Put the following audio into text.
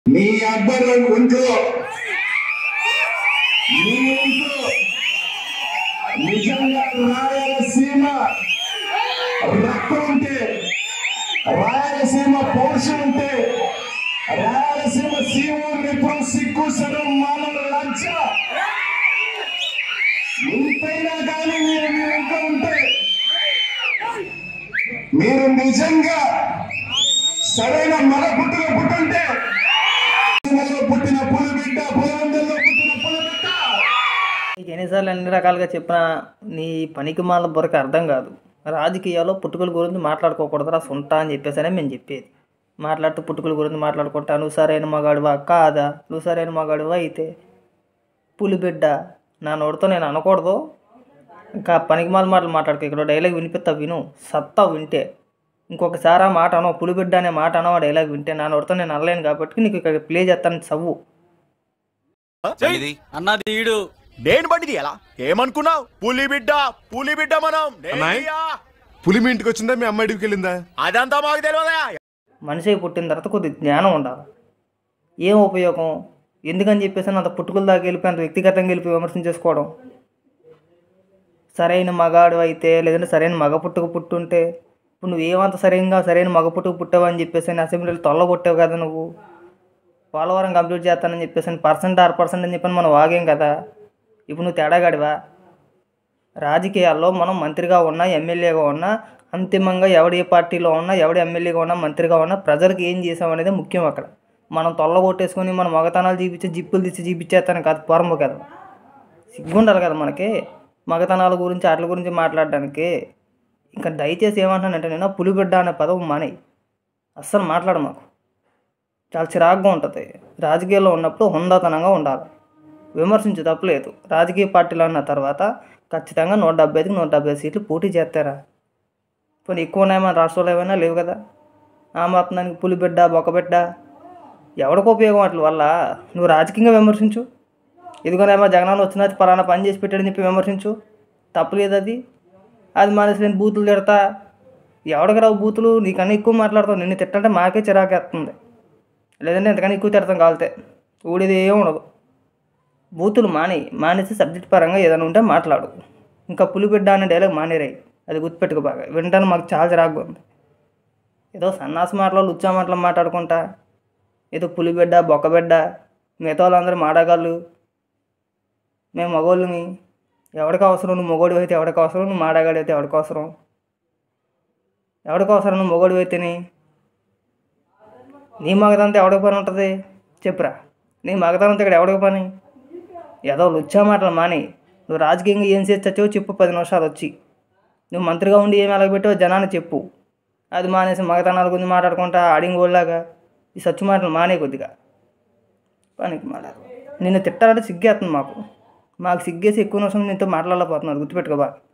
నీ అబ్బరు ఒంట్లో నీ ఒంట్లో నిజంగా రాయలసీమ రక్తం ఉంటే రాయలసీమ పౌరుషం ఉంటే రాయలసీమ సీమ నిపుణం సిగ్గు సరం మానవ లంచ ఇంతైనా కానీ మీరు మీరు ఇంకా ఉంటే మీరు నిజంగా సరైన మగ పుట్టుక పుట్టుంటే పులిలో పుట్టిన పులి బిడ్డ పులివెందుల్లో పుట్టిన పులి బిడ్డ నీకు ఎన్నిసార్లు అన్ని రకాలుగా చెప్పినా నీ పనికి మాల బొరకు అర్థం కాదు రాజకీయాల్లో పుట్టుకల గురించి మాట్లాడుకోకూడదురా సొంత అని చెప్పేసనే మేము చెప్పేది మాట్లాడుతూ పుట్టుకల గురించి మాట్లాడుకుంటా నువ్వు సరైన మగాడువా కాదా నువ్వు సరైన మగాడువా అయితే పులిబిడ్డ నా నోటితో నేను అనకూడదు ఇంకా పనికి మాల మాటలు మాట్లాడుకో ఇక్కడ డైలాగ్ వినిపిస్తా విను సత్తా వింటే ఇంకొకసారి ఆ మాట అనో పులిబిడ్డ అనే మాట అనో ఆ డైలాగ్ వింటే నా నోటితో నేను అనలేను కాబట్టి నీకు ఇక్కడ ప్లే చేస్తాను సవ్వు అన్నది ఈడు నేను బండిది ఎలా ఏమనుకున్నావు పులి బిడ్డ పులి బిడ్డ మనం అమ్మాయి? పులి మీ ఇంటికి వచ్చిందా మీ అమ్మాయి ఇంటికి వెళ్ళిందా అదంతా మాకు తెలియదా మనిషి పుట్టిన తర్వాత కొద్ది జ్ఞానం ఉండాలి ఏం ఉపయోగం ఎందుకని చెప్పేసి అంత పుట్టుకుల దాకా వెళ్ళిపోయి అంత వ్యక్తిగతంగా వెళ్ళిపోయి విమర్శించేసుకోవడం సరైన మగాడు అయితే లేదంటే సరైన మగ పుట్టుకు పుట్టుంటే ఇప్పుడు నువ్వు ఏమంత సరైనగా సరైన మగ పుట్టుకు పుట్టావు అని చెప్పేసి అని అసెంబ్లీలో తొల్లగొట్టావు కదా నువ్వు పోలవరం కంప్లీట్ చేస్తానని చెప్పేసి పర్సెంట్ ఆరు పర్సెంట్ అని చెప్పని మనం వాగాం కదా ఇప్పుడు నువ్వు తేడాగాడివా రాజకీయాల్లో మనం మంత్రిగా ఉన్నా ఎమ్మెల్యేగా ఉన్నా అంతిమంగా ఎవడి ఏ పార్టీలో ఉన్నా ఎవడి ఎమ్మెల్యేగా ఉన్నా మంత్రిగా ఉన్నా ప్రజలకు ఏం చేసాం అనేది ముఖ్యం అక్కడ మనం తొల్ల కొట్టేసుకొని మన మగతనాలు చూపించి జిప్పులు తీసి చూపించేస్తాను కాదు పొరము కదా సిగ్గుండాలి కదా మనకి మగతనాల గురించి వాటి గురించి మాట్లాడడానికి ఇంకా దయచేసి ఏమంటానంటే నేను పులిబిడ్డ అనే పదం మానేయి అస్సలు మాట్లాడు మాకు చాలా చిరాగ్గా ఉంటుంది రాజకీయాల్లో ఉన్నప్పుడు హుందాతనంగా ఉండాలి విమర్శించు తప్పలేదు రాజకీయ పార్టీలు అన్న తర్వాత ఖచ్చితంగా నూట డెబ్బై ఐదుకి నూట డెబ్బై సీట్లు పోటీ చేస్తారా కొన్ని ఎక్కువ ఉన్నాయి మన రాష్ట్రంలో ఏమైనా లేవు కదా ఆ మాత్రానికి పులిబిడ్డ బొక్కబిడ్డ ఎవరికి ఉపయోగం వాటి వల్ల నువ్వు రాజకీయంగా విమర్శించు ఇదిగోనేమో జగనాన్ని వచ్చిన పలానా పని చేసి పెట్టాడని చెప్పి విమర్శించు తప్పలేదు అది అది మానేసి నేను బూతులు తిడతా ఎవడికి రావు బూతులు నీకన్నా ఎక్కువ మాట్లాడతావు నిన్ను తిట్టంటే మాకే చిరాకేస్తుంది లేదంటే ఎంతకన్నా ఎక్కువ తిడతాం కాలితే ఊడేది ఏం ఉండదు బూతులు మాని మానేసి సబ్జెక్ట్ పరంగా ఏదైనా ఉంటే మాట్లాడు ఇంకా పులిబిడ్డ అనే డైలాగ్ మానేరాయి అది గుర్తుపెట్టుకో బాగా వింటాను మాకు చాలా చిరాకుగా ఉంది ఏదో సన్నాసి మాటలు లుచ్చా మాటలు మాట్లాడుకుంటా ఏదో పులిబిడ్డ బొక్కబిడ్డ మిగతా వాళ్ళందరూ మాడగాళ్ళు మేము మగోళ్ళమి ఎవరికి అవసరం నువ్వు మొగోడు అయితే ఎవరికి అవసరం నువ్వు మాడగాడు అయితే ఎవరికి అవసరం ఎవరికి అవసరం నువ్వు మొగోడు అయితేనే నీ మగదంతా ఎవడికి పని ఉంటుంది చెప్పురా నీ మగతనంతో ఇక్కడ ఎవడికి పని ఏదో లుచ్చా మాటలు మాని నువ్వు రాజకీయంగా ఏం చేసి చచ్చావో చెప్పు పది నిమిషాలు వచ్చి నువ్వు మంత్రిగా ఉండి ఏం ఎలాగబెట్టావో జనాన్ని చెప్పు అది మానేసి మగతనాల గురించి మాట్లాడుకుంటా అడింగోళ్ళలాగా ఈ సచ్చు మాటలు మానే కొద్దిగా పనికి మాట్లాడు నిన్ను తిట్టాలంటే సిగ్గేస్తుంది మాకు మాకు సిగ్గేసి ఎక్కువ నిమిషం నీతో మాట్లాడలేకపోతున్నారు గుర్తుపెట్టుకో బాగా